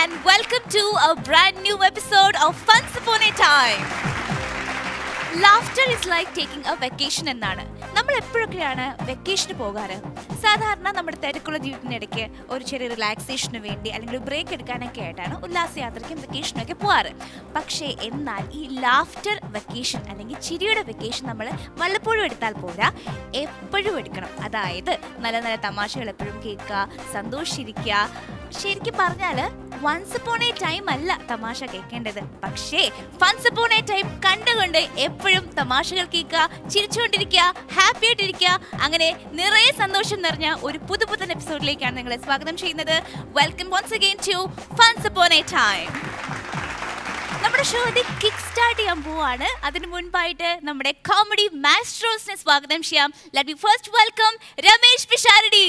and welcome to a brand new episode of Once Upon a Time. Laughter is like taking a vacation എന്നാണ് നമ്മൾ എപ്പോഴൊക്കെയാണ് വെക്കേഷന് പോകാറ് സാധാരണ നമ്മുടെ തിരക്കുള്ള ജീവിതത്തിനിടയ്ക്ക് ഒരു ചെറിയ റിലാക്സേഷന് വേണ്ടി അല്ലെങ്കിൽ ഒരു ബ്രേക്ക് എടുക്കാനൊക്കെ ആയിട്ടാണ് ഉല്ലാസയാത്രയ്ക്കും വെക്കേഷനൊക്കെ പോകാറ് പക്ഷേ എന്നാൽ ഈ ലാഫ്റ്റർ വെക്കേഷൻ അല്ലെങ്കിൽ ചിരിയുടെ വെക്കേഷൻ നമ്മൾ വല്ലപ്പോഴും എടുത്താൽ പോരാ എപ്പോഴും എടുക്കണം അതായത് നല്ല നല്ല തമാശകൾ എപ്പോഴും കേൾക്കുക സന്തോഷിച്ചിരിക്കുക ശരിക്കും പറഞ്ഞാൽ വൺസ് അപ്പോൺ എ ടൈം അല്ല തമാശ കേൾക്കേണ്ടത് പക്ഷേ വൺസ് അപ്പോൺ എ ടൈം കണ്ടുകൊണ്ട് എപ്പോഴും തമാശകൾ കേൾക്കുക ചിരിച്ചുകൊണ്ടിരിക്കുക ഹാപ്പി ആയിട്ടിരിക്കുക അങ്ങനെ നിറയെ സന്തോഷം നിറഞ്ഞ ഒരു പുതുപുത്തൻ എപ്പിസോഡിലേക്കാണ് നിങ്ങളെ സ്വാഗതം ചെയ്യുന്നത് welcome once again to once upon a time നമ്മുടെ ഷോ ഇത് കിക്ക് സ്റ്റാർട്ട് ചെയ്യാൻ പോവാണ് അതിന് മുൻപായിട്ട് നമ്മുടെ കോമഡി മാസ്ട്രോസിനെ സ്വാഗതം ചെയ്യാം let be first welcome Ramesh Pisharody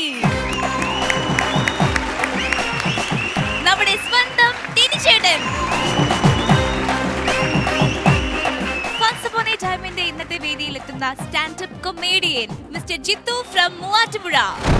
നമ്മുടെ സ്വന്തം ടിനിച്ചേട്ടൻ Once upon a time ന്റെ ഇന്നത്തെ വേദിയിൽ എത്തുന്ന stand up comedian mister Jithu from Muvattupuzha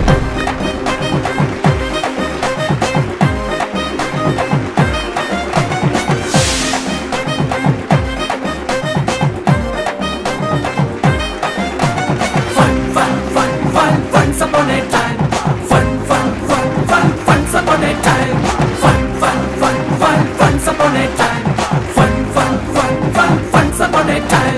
Fun, fun, fun, fun, once upon a time. Fun, fun, fun, fun, once upon a time. Fun, fun, fun, fun, once upon a time. Fun, fun, fun, fun, once upon a time.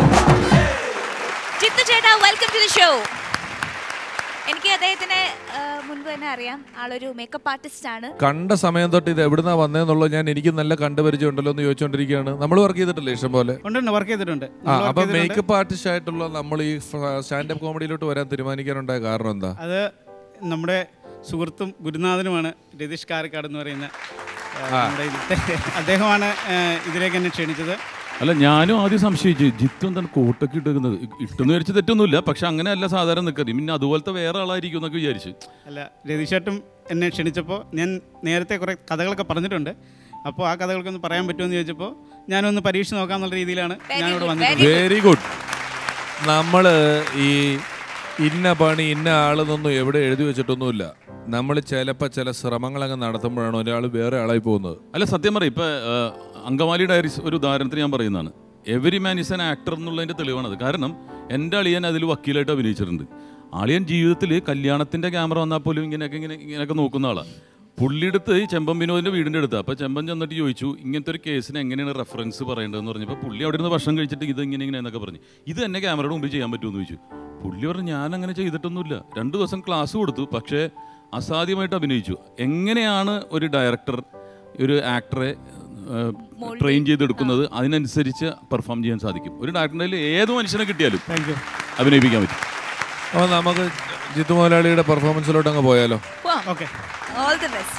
Jithu ചേട്ടാ welcome to the show എനിക്ക് അദ്ദേഹത്തിന് ആ, മുൻപ് തന്നെ അറിയാം ആളൊരു makeup artist ആണ് കണ്ട സമയം തൊട്ട് ഇത് എവിടുന്നാ വന്നതെന്നുള്ളത് ഞാൻ എനിക്ക് നല്ല കണ്ടുപരിചയം ഉണ്ടല്ലോ എന്ന് ചോദിച്ചുകൊണ്ടിരിക്കുകയാണ് നമ്മൾ വർക്ക് ചെയ്തിട്ടില്ലേ ഇഷ്ടം പോലെ ഉണ്ട് വർക്ക് ചെയ്തിട്ടുണ്ട് ആ നമ്മൾ work അപ്പൊ ചെയ്തിട്ടുണ്ട്. മേക്കപ്പ് ആർട്ടിസ്റ്റ് ആയിട്ടുള്ള നമ്മൾ ഈ സ്റ്റാൻഡപ്പ് കോമഡിയിലോട്ട് വരാൻ തീരുമാനിക്കാനുണ്ടായ കാരണം എന്താ അത് നമ്മുടെ സുഹൃത്തും ഗുരുനാഥനുമാണ് രതീഷ് കാരക്കാട് എന്ന് പറയുന്ന ആ, നമ്മുടെ ഇതിലത്തെ അദ്ദേഹമാണ് ആ, ഇതിലേക്ക് എന്നെ ക്ഷണിച്ചത് അല്ല ഞാനും ആദ്യം സംശയിച്ചു ജിത്തു എന്താണ് കോട്ടൊക്കെ ഇട്ടുന്നത് ഇട്ടെന്ന് വിചാരിച്ച് തെറ്റൊന്നുമില്ല പക്ഷെ അങ്ങനെയല്ല സാധാരണ നിൽക്കുന്നത് പിന്നെ അതുപോലത്തെ വേറെ ആളായിരിക്കും എന്നൊക്കെ വിചാരിച്ചു അല്ല രതീഷേട്ടും എന്നെ ക്ഷണിച്ചപ്പോൾ ഞാൻ നേരത്തെ കുറേ കഥകളൊക്കെ പറഞ്ഞിട്ടുണ്ട് അപ്പോൾ ആ കഥകൾക്കൊന്ന് പറയാൻ പറ്റുമെന്ന് ചോദിച്ചപ്പോൾ ഞാനൊന്ന് പരീക്ഷ നോക്കാമെന്നുള്ള രീതിയിലാണ് Very ഞാനിവിടെ good, വന്നിട്ടുള്ളത് വെരി ഗുഡ് നമ്മള് ഈ ഇന്ന പണി ഇന്ന ആളെന്നൊന്നും എവിടെ എഴുതി വെച്ചിട്ടൊന്നുമില്ല നമ്മൾ ചിലപ്പോൾ ചില ശ്രമങ്ങളങ്ങ് നടത്തുമ്പോഴാണ് ഒരാൾ വേറെ ആളായി പോകുന്നത് അല്ല സത്യം പറയും ഇപ്പൊ ആ, അങ്കമാലി ഡയറീസ് ഒരു ഉദാഹരണത്തിന് ഞാൻ പറയുന്നതാണ് every man is an actor എന്നുള്ളതിന്റെ തെളിവാണത് കാരണം എൻ്റെ അളിയൻ അതിൽ വക്കീലായിട്ട് അഭിനയിച്ചിട്ടുണ്ട് അളിയൻ ജീവിതത്തിൽ കല്യാണത്തിന്റെ ക്യാമറ വന്നാൽ പോലും ഇങ്ങനെയൊക്കെ ഇങ്ങനെ ഇങ്ങനെയൊക്കെ നോക്കുന്ന ആളാണ് പുള്ളിയെടുത്ത് ഈ ചെമ്പൻ വിനോദിന്റെ വീടിന്റെ അടുത്ത് അപ്പോൾ ചെമ്പൻ ചെന്നിട്ട് ചോദിച്ചു ഇങ്ങനത്തെ ഒരു കേസിന് എങ്ങനെയാണ് റെഫറൻസ് പറയേണ്ടതെന്ന് പറഞ്ഞപ്പോൾ പുള്ളി അവിടെ നിന്ന് ഭക്ഷണം കഴിച്ചിട്ട് ഇത് ഇങ്ങനെ ഇങ്ങനെ എന്നൊക്കെ പറഞ്ഞു ഇത് എന്നെ ക്യാമറയുടെ മുമ്പിൽ ചെയ്യാൻ പറ്റുമെന്ന് ചോദിച്ചു പുള്ളി പറഞ്ഞു ഞാൻ അങ്ങനെ ചെയ്തിട്ടൊന്നുമില്ല രണ്ടു ദിവസം ക്ലാസ് കൊടുത്തു പക്ഷേ അസാധ്യമായിട്ട് അഭിനയിച്ചു എങ്ങനെയാണ് ഒരു ഡയറക്ടർ ഒരു ആക്ടറെ ട്രെയിൻ ചെയ്തെടുക്കുന്നത് അതിനനുസരിച്ച് പെർഫോം ചെയ്യാൻ സാധിക്കും ഒരു ഡയറക്ടറിൽ ഏത് മനുഷ്യനെ കിട്ടിയാലും താങ്ക് യു അഭിനയിപ്പിക്കാൻ പറ്റും അപ്പോൾ നമുക്ക് ജിത്തു മുതലാളിയുടെ പെർഫോമൻസിലോട്ട് അങ്ങ് പോയാലോ ഓക്കെ ഓൾ ദി ബെസ്റ്റ്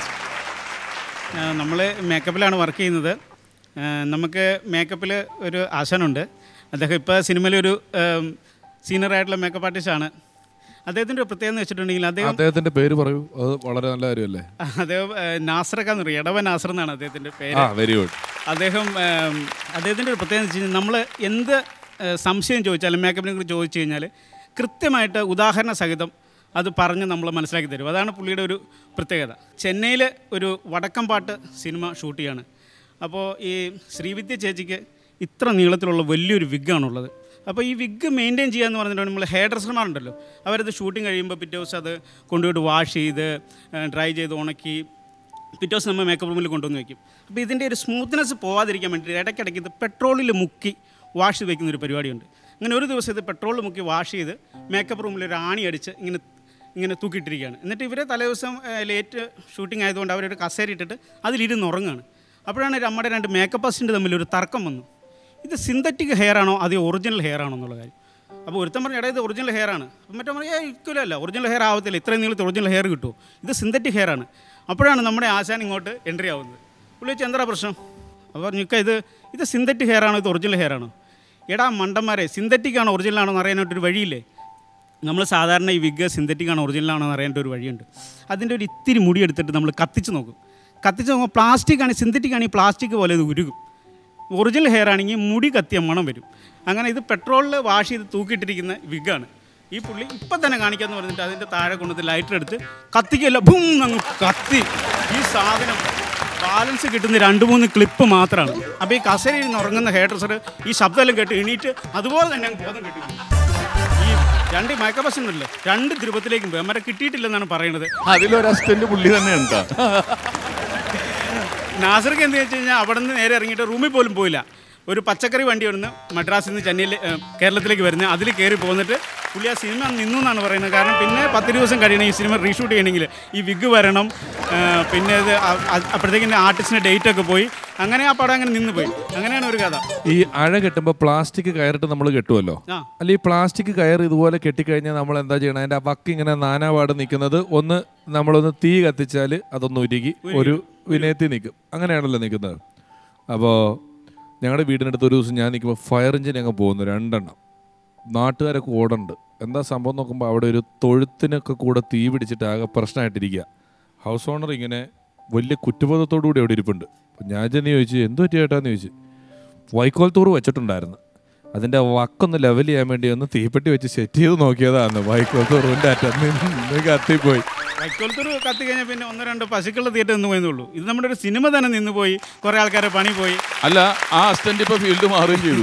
നമ്മൾ മേക്കപ്പിലാണ് വർക്ക് ചെയ്യുന്നത് ആ, നമുക്ക് മേക്കപ്പിൽ ഒരു ആശാനുണ്ട് അദ്ദേഹം ഇപ്പോൾ സിനിമയിലൊരു സീനിയർ ആയിട്ടുള്ള മേക്കപ്പ് ആർട്ടിസ്റ്റാണ് അദ്ദേഹത്തിൻ്റെ ഒരു പ്രത്യേകത എന്ന് വെച്ചിട്ടുണ്ടെങ്കിൽ അദ്ദേഹം അദ്ദേഹത്തിന്റെ പേര് പറയൂ അത് വളരെ നല്ല കാര്യമല്ലേ അദ്ദേഹം നാസറക്കാന്ന് പറയും ഇടവ നാസർ എന്നാണ് അദ്ദേഹത്തിൻ്റെ പേര് ആ വെരി ഗുഡ് അദ്ദേഹം ഏം, അദ്ദേഹത്തിൻ്റെ ഒരു പ്രത്യേകത വെച്ച് കഴിഞ്ഞാൽ നമ്മൾ എന്ത് ഏ, സംശയം ചോദിച്ചാലും മേക്കപ്പിനെ കുറിച്ച് ചോദിച്ചു കഴിഞ്ഞാൽ കൃത്യമായിട്ട് ഉദാഹരണ സഹിതം അത് പറഞ്ഞ് നമ്മൾ മനസ്സിലാക്കി തരും അതാണ് പുള്ളിയുടെ ഒരു പ്രത്യേകത ചെന്നൈയിൽ ഒരു വടക്കംപാട്ട് സിനിമ ഷൂട്ട് ചെയ്യാണ് അപ്പോൾ ഈ ശ്രീവിദ്യ ചേച്ചിക്ക് ഇത്ര നീളത്തിലുള്ള വലിയൊരു വിഗ്ഗാണുള്ളത് അപ്പോൾ ഈ വിഗ് മെയിൻറ്റെയിൻ ചെയ്യുക എന്ന് പറഞ്ഞിട്ടുണ്ടെങ്കിൽ നമ്മൾ ഹെയർ ഡ്രസ്സർമാരുണ്ടല്ലോ അവരത് ഷൂട്ടിംഗ് കഴിയുമ്പോൾ പിറ്റേ ദിവസം അത് കൊണ്ടുപോയിട്ട് വാഷ് ചെയ്ത് ഡ്രൈ ചെയ്ത് ഉണക്കി പിറ്റേ ദിവസം നമ്മൾ മേക്കപ്പ് റൂമിൽ കൊണ്ടുവന്ന് വെക്കും അപ്പോൾ ഇതിൻ്റെ ഒരു സ്മൂത്ത്നെസ് പോവാതിരിക്കാൻ വേണ്ടി ഇടയ്ക്കിടയ്ക്ക് ഇത് പെട്രോളിൽ മുക്കി വാഷ് ചെയ്ത് വെക്കുന്ന ഒരു പരിപാടിയുണ്ട് അങ്ങനെ ഒരു ദിവസം ഇത് പെട്രോളിൽ മുക്കി വാഷ് ചെയ്ത് മേക്കപ്പ് റൂമിൽ ഒരു ആണി അടിച്ച് ഇങ്ങനെ ഇങ്ങനെ തൂക്കിയിട്ടിരിക്കുകയാണ് എന്നിട്ട് ഇവരെ തലേദിവസം ലേറ്റ് ഷൂട്ടിംഗ് ആയതുകൊണ്ട് അവരൊരു കസേര ഇട്ടിട്ട് അതിലിരുന്ന് ഉറങ്ങുകയാണ് അപ്പോഴാണ് നമ്മുടെ രണ്ട് മേക്കപ്പ് അസിസ്റ്റൻ്റ് തമ്മിൽ ഒരു തർക്കം വന്നു ഇത് സിന്തറ്റിക് ഹെയർ ആണോ അത് ഒറിജിനൽ ഹെയർ ആണോ എന്നുള്ള കാര്യം അപ്പോൾ ഒരുത്തൻ പറഞ്ഞു എടാ ഇത് ഒറിജിനൽ ഹെയർ ആണ് അപ്പം മറ്റേ പറഞ്ഞു ഏ ഇരിക്കില്ല ഒറിജിനൽ ഹെയർ ആവത്തില്ല ഇത്രയും നീളത്തിൽ ഒറിജിനൽ ഹെയർ കിട്ടുമോ ഇത് സിന്തറ്റിക് ഹെയർ ആണ് അപ്പോഴാണ് നമ്മുടെ ആശാൻ ഇങ്ങോട്ട് എൻട്രി ആവുന്നത് പുള്ളി വെച്ച് എന്താ പ്രശ്നം അപ്പോൾ പറഞ്ഞു ഇക്ക ഇത് ഇത് സിന്തറ്റിക് ഹെയർ ആണോ ഇത് ഒറിജിനൽ ഹെയർ ആണോ എടാ മണ്ടന്മാരെ സിന്തറ്റിക് ആണോ ഒറിജിനൽ ആണോ എന്ന് അറിയാനായിട്ടൊരു വഴിയില്ലേ നമ്മൾ സാധാരണ ഈ വിഗ് സിന്തറ്റിക് ആണോ ഒറിജിനൽ ആണോ എന്ന് അറിയേണ്ട ഒരു വഴിയുണ്ട് അതിൻ്റെ ഒരു ഇത്തിരി മുടി എടുത്തിട്ട് നമ്മൾ കത്തിച്ച് നോക്കും കത്തിച്ച് നോക്കുമ്പോൾ പ്ലാസ്റ്റിക് ആണ് സിന്തറ്റിക് ആണെങ്കിൽ പ്ലാസ്റ്റിക് പോലെ ഇത് ഉരുകും ഒറിജിനൽ ഹെയർ ആണെങ്കിൽ മുടി കത്തിയ മണം വരും അങ്ങനെ ഇത് പെട്രോളിൽ വാഷ് ചെയ്ത് തൂക്കിയിട്ടിരിക്കുന്ന വിഗാണ് ഈ പുള്ളി ഇപ്പം തന്നെ കാണിക്കാന്ന് പറഞ്ഞിട്ട് അതിൻ്റെ താഴെ കൊണ്ടുവന്ന് ലൈറ്റർ എടുത്ത് കത്തിക്കല്ല ഭൂം അങ്ങ് കത്തി ഈ സാധനം ബാലൻസ് കിട്ടുന്ന രണ്ട് മൂന്ന് ക്ലിപ്പ് മാത്രമാണ് അപ്പോൾ ഈ കസേരയിൽ നിന്ന് ഉറങ്ങുന്ന ഹെയർ ഡ്രസ്സർ ഈ ശബ്ദമെല്ലാം കേട്ട് എണീറ്റ് അതുപോലെ തന്നെ അങ്ങ് ബോധം കിട്ടി ഈ രണ്ട് മയക്കബസ് ഉണ്ടല്ലോ രണ്ട് ധ്രുവത്തിലേക്കും പോയി അമ്മരെ കിട്ടിയിട്ടില്ലെന്നാണ് പറയുന്നത് അതിലൊരു അസിസ്റ്റന്റ് പുള്ളി തന്നെ ഉണ്ടാ നാസർക്ക് എന്താ വെച്ച് കഴിഞ്ഞാൽ അവിടെ നിന്ന് നേരെ ഇറങ്ങിയിട്ട് റൂമിൽ പോലും പോയില്ല ഒരു പച്ചക്കറി വണ്ടി വന്ന് മദ്രാസിൽ നിന്ന് ചെന്നൈയിൽ ഏഹ്, കേരളത്തിലേക്ക് വരുന്നത് അതിൽ കയറി പോന്നിട്ട് പുള്ളി ആ സിനിമ നിന്നു എന്നാണ് പറയുന്നത് കാരണം പിന്നെ പത്ത് ദിവസം കഴിയണം ഈ സിനിമ റീഷൂട്ട് ചെയ്യണമെങ്കിൽ ഈ വിഗ് വരണം ഏഹ്, പിന്നെ ഇത് അ- അ- അപ്പോഴത്തേക്കിൻ്റെ ആർട്ടിസ്റ്റിൻ്റെ ഡേറ്റ് ഒക്കെ പോയി അങ്ങനെ ആ പടം അങ്ങനെ നിന്ന് പോയി അങ്ങനെയാണ് ഒരു കഥ ഈ അഴ കെട്ടുമ്പോൾ പ്ലാസ്റ്റിക് കയറിട്ട് നമ്മൾ കെട്ടുമല്ലോ ആ. അല്ല ഈ പ്ലാസ്റ്റിക് കയർ ഇതുപോലെ കെട്ടിക്കഴിഞ്ഞാൽ നമ്മൾ എന്താ ചെയ്യണം അതിന്റെ ആ വക്ക് ഇങ്ങനെ നാനാപാട് നിൽക്കുന്നത് ഒന്ന് നമ്മളൊന്ന് തീ കത്തിച്ചാൽ അതൊന്ന് ഉരുകി ഒരു വിനയത്തിൽ നിൽക്കും അങ്ങനെയാണല്ലോ നിൽക്കുന്നത് അപ്പോൾ ഞങ്ങളുടെ വീടിനടുത്ത് ഒരു ദിവസം ഞാൻ നിൽക്കുമ്പോൾ ഫയർ എഞ്ചിൻ അങ്ങ് പോകുന്നു രണ്ടെണ്ണം നാട്ടുകാരൊക്കെ ഓടുന്നുണ്ട് എന്താ സംഭവം നോക്കുമ്പോൾ അവിടെ ഒരു തൊഴുത്തിനൊക്കെ കൂടെ തീ പിടിച്ചിട്ട് ആകെ പ്രശ്നമായിട്ടിരിക്കുക ഹൗസ് ഓണർ ഇങ്ങനെ വലിയ കുറ്റബോധത്തോടു കൂടി അവിടെ ഇരിപ്പുണ്ട് അപ്പം ഞാൻ ചെന്ന് ചോദിച്ചു എന്ത് പറ്റിയേട്ടാന്ന് ചോദിച്ചു വൈക്കോൽ തൂറ് വെച്ചിട്ടുണ്ടായിരുന്നു അതിൻ്റെ വക്കൊന്ന് ലെവൽ ചെയ്യാൻ വേണ്ടി ഒന്ന് തീപ്പെട്ടി വെച്ച് സെറ്റ് ചെയ്ത് നോക്കിയതാണ് വൈക്കോൽ തൂറിൻ്റെ അറ്റം നിന്ന് കത്തിപ്പോയി വൈക്കോൽത്തൂർ കത്തി കഴിഞ്ഞാൽ പിന്നെ ഒന്ന് രണ്ട് പശുക്കളുടെ തീറ്റ നിന്ന് പോയെന്നുള്ളൂ ഇത് നമ്മുടെ ഒരു സിനിമ തന്നെ നിന്ന് പോയി കുറേ ആൾക്കാരെ പണി പോയി അല്ല ആ അസിസ്റ്റന്റ് ഇപ്പൊ ഫീൽഡ് മാറുകയും ചെയ്തു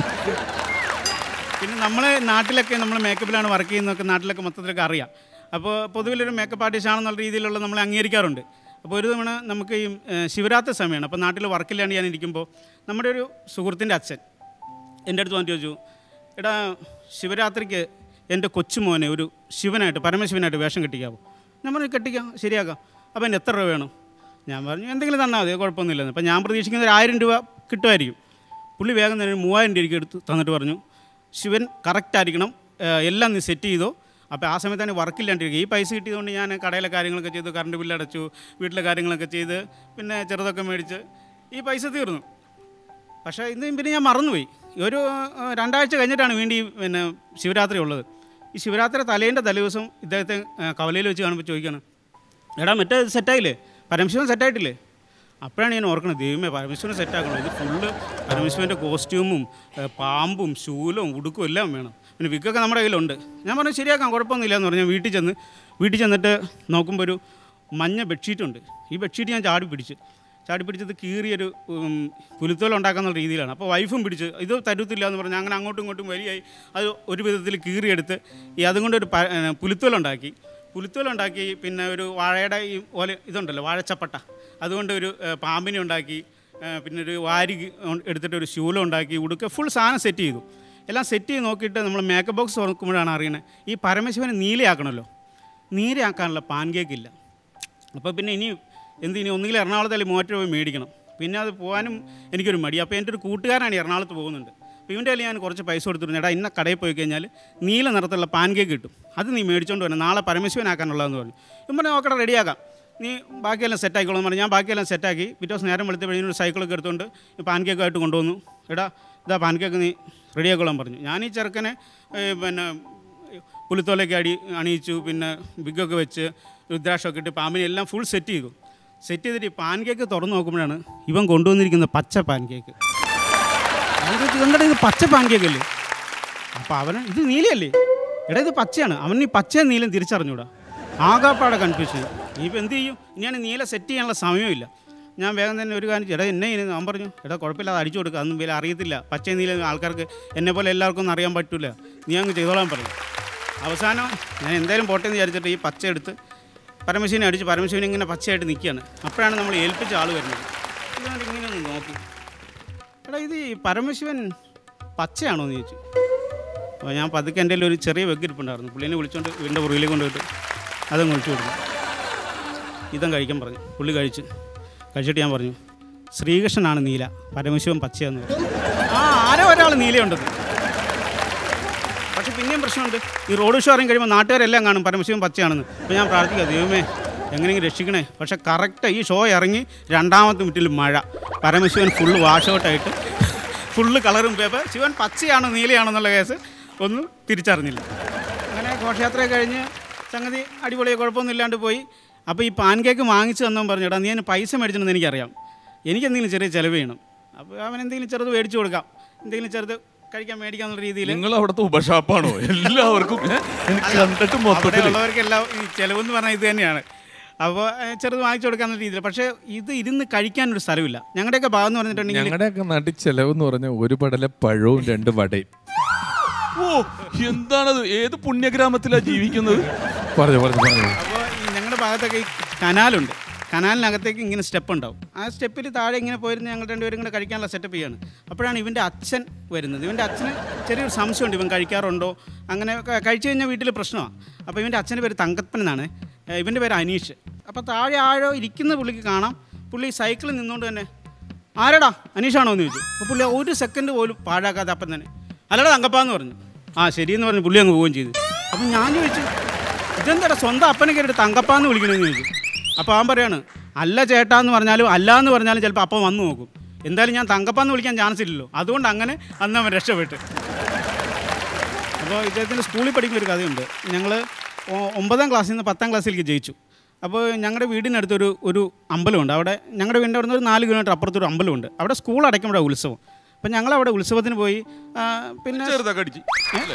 പിന്നെ നമ്മൾ നാട്ടിലൊക്കെ നമ്മൾ മേക്കപ്പിലാണ് വർക്ക് ചെയ്യുന്നതൊക്കെ നാട്ടിലൊക്കെ മൊത്തത്തിലൊക്കെ അറിയാം അപ്പോൾ പൊതുവിലൊരു മേക്കപ്പ് ആർട്ടിസ്റ്റ് ആണെന്നുള്ള രീതിയിലുള്ള നമ്മൾ അംഗീകരിക്കാറുണ്ട് അപ്പോൾ ഒരു തവണ നമുക്ക് ഈ ഏഹ്, ശിവരാത്രി സമയമാണ് അപ്പോൾ നാട്ടിൽ വർക്കില്ലാണ്ട് ഞാൻ ഇരിക്കുമ്പോൾ നമ്മുടെ ഒരു സുഹൃത്തിൻ്റെ അച്ഛൻ എൻ്റെ അടുത്ത് വന്നിട്ട് ചോദിച്ചു എടാ ശിവരാത്രിക്ക് എൻ്റെ കൊച്ചുമോനെ ഒരു ശിവനായിട്ട് പരമശിവനായിട്ട് വേഷം കെട്ടിക്കാവോ ഞാൻ പറഞ്ഞു കെട്ടിക്കാം ശരിയാക്കാം അപ്പോൾ എൻ്റെ എത്ര രൂപ വേണം ഞാൻ പറഞ്ഞു എന്തെങ്കിലും തന്നാൽ മതി കുഴപ്പമൊന്നുമില്ലെന്ന് അപ്പോൾ ഞാൻ പ്രതീക്ഷിക്കുന്ന ഒരു ആയിരം രൂപ കിട്ടുമായിരിക്കും പുള്ളി വേഗം തന്നെ ഒരു മൂവായിരം രൂപയ്ക്ക് എടുത്ത് തന്നിട്ട് പറഞ്ഞു ശിവൻ കറക്റ്റ് ആയിരിക്കണം ഏഹ് എല്ലാം നീ സെറ്റ് ചെയ്തോ അപ്പോൾ ആ സമയത്ത് തന്നെ വർക്കില്ലാണ്ടിരിക്കും ഈ പൈസ കിട്ടിയതുകൊണ്ട് ഞാൻ കടയിലെ കാര്യങ്ങളൊക്കെ ചെയ്തു കറണ്ട് ബില്ല് അടച്ചു വീട്ടിലെ കാര്യങ്ങളൊക്കെ ചെയ്ത് പിന്നെ ചെറുതൊക്കെ മേടിച്ച് ഈ പൈസ തീർന്നു പക്ഷേ ഇന്ന് പിന്നെ ഞാൻ മറന്നുപോയി ഒരു ആ, രണ്ടാഴ്ച കഴിഞ്ഞിട്ടാണ് വീണ്ടും ഈ പിന്നെ ശിവരാത്രി ഉള്ളത് ഈ ശിവരാത്രി തലേൻ്റെ തലേദിവസം ഇദ്ദേഹത്തെ ആ, കവലയിൽ വെച്ച് കാണുമ്പോൾ ചോദിക്കുകയാണ് എടാ മറ്റേ സെറ്റായില്ലേ പരമശിവൻ സെറ്റായിട്ടില്ലേ അപ്പോഴാണ് ഞാൻ ഓർക്കുന്നത് ദൈവമേ പരമശിവനെ സെറ്റാക്കണം ഇത് ഫുള്ള് പരമശിവൻ്റെ കോസ്റ്റ്യൂമും ഏ, പാമ്പും ശൂലവും ഉടുക്കും എല്ലാം വേണം പിന്നെ വിഗൊക്കെ നമ്മുടെ കയ്യിലുണ്ട് ഞാൻ പറഞ്ഞു ശരിയാക്കാം കുഴപ്പമൊന്നുമില്ല എന്ന് പറഞ്ഞു ഞാൻ വീട്ടിൽ ചെന്ന് വീട്ടിൽ ചെന്നിട്ട് നോക്കുമ്പോൾ ഒരു മഞ്ഞ ബെഡ്ഷീറ്റ് ഉണ്ട് ഈ ബെഡ്ഷീറ്റ് ഞാൻ ചാടി പിടിച്ച് ചാടി പിടിച്ചത് കീറിയൊരു ഉം, പുലിത്തോല ഉണ്ടാക്കുന്ന രീതിയിലാണ് അപ്പോൾ വൈഫും പിടിച്ച് ഇത് തരുത്തില്ല എന്ന് പറഞ്ഞ് അങ്ങനെ അങ്ങോട്ടും ഇങ്ങോട്ടും വലിയായി അത് ഒരു വിധത്തിൽ കീറിയെടുത്ത് ഈ അതുകൊണ്ടൊരു പ- ഏ, പുലിത്തോല ഉണ്ടാക്കി പുലിത്തോല ഉണ്ടാക്കി പിന്നെ ഒരു വാഴയുടെ ഈ ഓല ഇതുണ്ടല്ലോ വാഴച്ചപ്പട്ട അതുകൊണ്ട് ഒരു ഏ, പാമ്പിനെ ഉണ്ടാക്കി ഏ, പിന്നെ ഒരു വാരി എടുത്തിട്ട് ഒരു ശൂലം ഉണ്ടാക്കി ഉടുക്ക ഫുൾ സാധനം സെറ്റ് ചെയ്തു എല്ലാം സെറ്റ് ചെയ്ത് നോക്കിയിട്ട് നമ്മൾ മേക്കപ്പ് ബോക്സ് തുറക്കുമ്പോഴാണ് അറിയണത് ഈ പരമശിവനെ നീലയാക്കണമല്ലോ നീലയാക്കാനുള്ള പാൻ കേക്ക് ഇല്ല അപ്പോൾ പിന്നെ ഇനി എന്ത് ഇനി ഒന്നുകിൽ എറണാകുളത്ത് അല്ലെങ്കിൽ മൂവാറ്റ പോയി മേടിക്കണം പിന്നെ അത് പോകാനും എനിക്കൊരു മടി അപ്പോൾ എൻ്റെ ഒരു കൂട്ടുകാരനാണ് ഈ എറണാകുളത്ത് പോകുന്നുണ്ട് അപ്പോൾ ഇവൻ്റെ കയ്യിൽ ഞാൻ കുറച്ച് പൈസ കൊടുത്തിരുന്നു എടാ ഇന്ന കടയിൽ പോയി കഴിഞ്ഞാൽ നീല നിറത്തുള്ള പാൻ കേക്ക് കിട്ടും അത് നീ മേടിച്ചോണ്ട് വരണം നാളെ പരമശിവനാക്കാനുള്ളതെന്ന് പറഞ്ഞു ഇവൻ പറഞ്ഞു നോക്കട്ടെ റെഡിയാക്കാം നീ ബാക്കിയെല്ലാം സെറ്റാക്കിക്കോളൂ എന്ന് പറഞ്ഞു ഞാൻ ബാക്കിയെല്ലാം സെറ്റാക്കി പിറ്റേ ദിവസം നേരം വെളുത്തപ്പോഴേ ഒരു സൈക്കിളൊക്കെ എടുത്തുകൊണ്ട് ഈ പാൻ കേക്കായിട്ട് കൊണ്ടുവന്നു എടാ ഇതാ പാൻ കേക്ക് നീ റെഡിയാക്കോളാൻ പറഞ്ഞു ഞാൻ ഈ ചെറുക്കനെ ഏ, പിന്നെ പുലിത്തോലൊക്കെ അടി അണിയിച്ചു പിന്നെ ബിഗൊക്കെ വെച്ച് രുദ്രാക്ഷമൊക്കെ ഇട്ട് പാമ്പിനെ എല്ലാം ഫുൾ സെറ്റ് ചെയ്തു സെറ്റ് ചെയ്തിട്ട് ഈ പാൻ കേക്ക് തുറന്നു നോക്കുമ്പോഴാണ് ഇവൻ കൊണ്ടുവന്നിരിക്കുന്ന പച്ച പാൻ കേക്ക് എന്താണ് ഇത് പച്ച പാൻ കേക്ക് അല്ലേ അപ്പോൾ അവന് ഇത് നീലയല്ലേ എടാ ഇത് പച്ചയാണ് അവൻ ഈ പച്ചയും നീലം തിരിച്ചറിഞ്ഞൂടാ ആകാപ്പാടെ കൺഫ്യൂഷൻ ഇനിയിപ്പോൾ എന്ത് ചെയ്യും ഇനിയാണ് നീല സെറ്റ് ചെയ്യാനുള്ള സമയമില്ല ഞാൻ വേഗം തന്നെ ഒരു കാര്യം എടാ എന്നെ ഇനി അവൻ പറഞ്ഞു എടാ കുഴപ്പമില്ല അത് അടിച്ചു കൊടുക്കുക അതൊന്നും വില അറിയത്തില്ല പച്ച നീല ആൾക്കാർക്ക് എന്നെ പോലെ എല്ലാവർക്കും ഒന്നും അറിയാൻ പറ്റില്ല നീ അങ്ങ് ചെയ്തോളാൻ പറഞ്ഞു അവസാനം ഞാൻ എന്തായാലും പോട്ടെ എന്ന് വിചാരിച്ചിട്ട് ഈ പച്ച എടുത്ത് പരമശിവനെ അടിച്ച് പരമശിവൻ ഇങ്ങനെ പച്ചയായിട്ട് നിൽക്കുകയാണ് അപ്പോഴാണ് നമ്മൾ ഏൽപ്പിച്ച ആൾ വരുന്നത് ഇതുകൊണ്ട് ഇങ്ങനെ ഒന്ന് നോക്കി എടാ ഇത് ഈ പരമശിവൻ പച്ചയാണോ എന്ന് ചോദിച്ചു അപ്പോൾ ഞാൻ പതുക്കെ എൻ്റെ കയ്യിൽ ഒരു ചെറിയ വെഗ് ഇരിപ്പുണ്ടായിരുന്നു പുള്ളിനെ വിളിച്ചുകൊണ്ട് വീടിൻ്റെ പുറകിലേക്ക് കൊണ്ടുപോയിട്ട് അതങ്ങ് ഒഴിച്ചു കൊടുത്തു ഇതം കഴിക്കാൻ പറഞ്ഞു പുള്ളി കഴിച്ച് കഴിച്ചിട്ട് ഞാൻ പറഞ്ഞു ശ്രീകൃഷ്ണനാണ് നീല പരമശിവൻ പച്ചയെന്ന് പറഞ്ഞു ആ ആരോ ഒരാൾ നീലയുണ്ടെന്ന് പക്ഷെ പിന്നെയും പ്രശ്നമുണ്ട് ഈ റോഡ് ഷോ ഇറങ്ങി കഴിയുമ്പോൾ നാട്ടുകാരെല്ലാം കാണും പരമശിവൻ പച്ചയാണെന്ന് അപ്പോൾ ഞാൻ പ്രാർത്ഥിക്കുക ദൈവമേ എങ്ങനെയെങ്കിലും രക്ഷിക്കണേ പക്ഷെ കറക്റ്റ് ഈ ഷോ ഇറങ്ങി രണ്ടാമത്തെ മിനിറ്റിൽ മഴ പരമശിവൻ ഫുള്ള് വാഷ് ഔട്ടായിട്ട് ഫുള്ള് കളറും പേപ്പർ ശിവൻ പച്ചയാണോ നീലയാണോ എന്നുള്ള കേസ് ഒന്നും തിരിച്ചറിഞ്ഞില്ല അങ്ങനെ ഘോഷയാത്ര കഴിഞ്ഞ് സംഗതി അടിപൊളി കുഴപ്പമൊന്നും ഇല്ലാണ്ട് പോയി അപ്പോൾ ഈ പാൻ കേക്ക് വാങ്ങിച്ചു തന്നവൻ പറഞ്ഞു എടാ നീ അതിന് പൈസ മേടിച്ചിട്ടുണ്ടെന്ന് എനിക്കറിയാം എനിക്ക് എന്തെങ്കിലും ചെറിയ ചിലവ് ചെയ്യണം അപ്പോൾ അവൻ എന്തെങ്കിലും ചെറുത് മേടിച്ചു കൊടുക്കാം എന്തെങ്കിലും ചെറുത് കഴിക്കാൻ മേടിക്കാന്നുള്ള രീതിയിൽ നിങ്ങൾ അവിടുത്തെ ഉപഷാപ്പാണോ എല്ലാവർക്കും ഏ? എനിക്ക് കണ്ടിട്ട് അവിടെ മൊത്തത്തിൽ ഉള്ളവർക്കെല്ലാം ഈ ചിലവെന്ന് പറഞ്ഞാൽ ഇത് തന്നെയാണ് അപ്പോൾ ചെറുത് വാങ്ങിച്ചു കൊടുക്കാന്ന രീതിയിൽ പക്ഷേ ഇത് ഇരുന്ന് കഴിക്കാനൊരു സ്ഥലമില്ല ഞങ്ങളുടെയൊക്കെ ഭാഗം എന്ന് പറഞ്ഞിട്ടുണ്ടെങ്കിൽ ഞങ്ങളുടെയൊക്കെ നാട്ടിൽ ചെലവെന്ന് പറഞ്ഞ ഒരു പടല പഴവും രണ്ട് വടയും ഓ എന്താണത് ഏത് പുണ്യഗ്രാമത്തിലാ ജീവിക്കുന്നത് പറഞ്ഞു പറഞ്ഞു പറഞ്ഞു അപ്പോൾ ഈ ഞങ്ങളുടെ ഭാഗത്തൊക്കെ ഈ കനാലുണ്ട് കനാലിനകത്തേക്ക് ഇങ്ങനെ സ്റ്റെപ്പ് ഉണ്ടാവും ആ സ്റ്റെപ്പിൽ താഴെ ഇങ്ങനെ പോയിരുന്ന് ഞങ്ങൾ രണ്ടുപേരും കൂടെ കഴിക്കാനുള്ള സെറ്റപ്പ് ചെയ്യാണ് അപ്പോഴാണ് ഇവൻ്റെ അച്ഛൻ വരുന്നത് ഇവൻ്റെ അച്ഛന് ചെറിയൊരു സംശയമുണ്ട് ഇവൻ കഴിക്കാറുണ്ടോ അങ്ങനെ ക- കഴിച്ചു കഴിഞ്ഞാൽ വീട്ടിൽ പ്രശ്നമാണ് അപ്പോൾ ഇവൻ്റെ അച്ഛൻ്റെ പേര് തങ്കപ്പൻ എന്നാണ് ഏഹ് ഇവൻ്റെ പേര് അനീഷ് അപ്പോൾ താഴെ ആഴോ ഇരിക്കുന്ന പുള്ളിക്ക് കാണാം പുള്ളി സൈക്കിളിൽ നിന്നുകൊണ്ട് തന്നെ ആരടാ അനീഷാണോ എന്ന് ചോദിച്ചു അപ്പോൾ പുള്ളി ഒരു സെക്കൻഡ് പോലും പാഴാക്കാതെ അപ്പം തന്നെ അല്ലടാ തങ്കപ്പാന്ന് പറഞ്ഞു ആ ശരിയെന്ന് പറഞ്ഞ് പുള്ളി അങ്ങ് പോവുകയും ചെയ്തു അപ്പം ഞാൻ ചോദിച്ചു ഇതെന്താടാ സ്വന്തം അപ്പനെ കയറിയിട്ട് തങ്കപ്പാന്ന് വിളിക്കണമെന്ന് ചോദിച്ചു അപ്പോൾ അവൻ പറയാണ് അല്ല ചേട്ടാ എന്ന് പറഞ്ഞാലും അല്ല എന്ന് പറഞ്ഞാലും ചിലപ്പോൾ അപ്പം വന്ന് നോക്കും എന്തായാലും ഞാൻ തങ്കപ്പാന്ന് വിളിക്കാൻ ചാൻസ് ഇല്ലല്ലോ അതുകൊണ്ട് അങ്ങനെ അന്ന് അവൻ രക്ഷപ്പെട്ട് അപ്പോൾ ഇദ്ദേഹത്തിൻ്റെ സ്കൂളിൽ പഠിക്കുന്ന ഒരു കഥയുണ്ട് ഞങ്ങൾ ഒമ്പതാം ക്ലാസ്സിൽ നിന്ന് പത്താം ക്ലാസ്സിലേക്ക് ജയിച്ചു അപ്പോൾ ഞങ്ങളുടെ വീടിനടുത്തൊരു ഒരു അമ്പലമുണ്ട് അവിടെ ഞങ്ങളുടെ വീടിൻ്റെ അവിടെ നിന്ന് ഒരു നാല് കിലോമീറ്റർ അപ്പുറത്തൊരു അമ്പലമുണ്ട് അവിടെ സ്കൂൾ അടയ്ക്കുമ്പോഴാണ് ഉത്സവം അപ്പം ഞങ്ങൾ അവിടെ ഉത്സവത്തിന് പോയി ആ, പിന്നെ ചെറുതാ കടിച്ച് അല്ലേ?